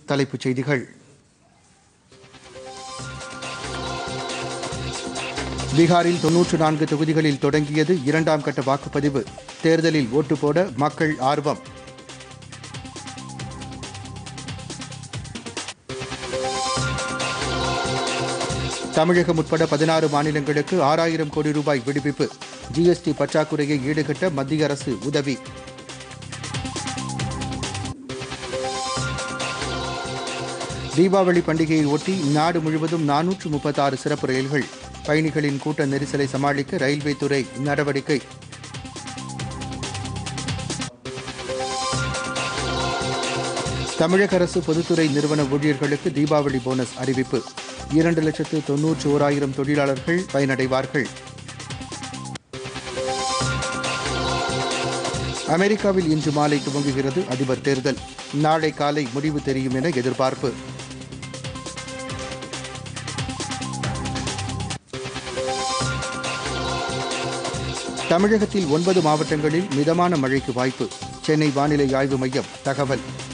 தலைப்புச் செய்திகள் பீகாரில் தொன்னூற்று நான்கு தொகுதிகளில் தொடங்கியது இரண்டாம் கட்ட வாக்குப்பதிவு தேர்தலில் ஓட்டு போட மக்கள் ஆர்வம் தமிழகம் உட்பட பதினாறு மாநிலங்களுக்கு ஆறாயிரம் கோடி ரூபாய் விடுவிப்பு ஜிஎஸ்டி பற்றாக்குறையை ஈடுகட்ட மத்திய அரசு உதவி தீபாவளி பண்டிகையை ஒட்டி நாடு முழுவதும் நானூற்று முப்பத்தாறு சிறப்பு ரயில்கள் பயணிகளின் கூட்ட நெரிசலை சமாளிக்க ரயில்வே துறை நடவடிக்கை தமிழக அரசு பொதுத்துறை நிறுவன ஊழியர்களுக்கு தீபாவளி போனஸ் அறிவிப்பு இரண்டு லட்சத்து தொன்னூற்று ஓராயிரம் தொழிலாளர்கள் பயனடைவார்கள் அமெரிக்காவில் இன்று மாலை துவங்குகிறது அதிபர் தேர்தல் நாளை காலை முடிவு தெரியும் என எதிர்பார்ப்பு தமிழகத்தில் ஒன்பது மாவட்டங்களில் மிதமான மழைக்கு வாய்ப்பு சென்னை வானிலை ஆய்வு மையம் தகவல்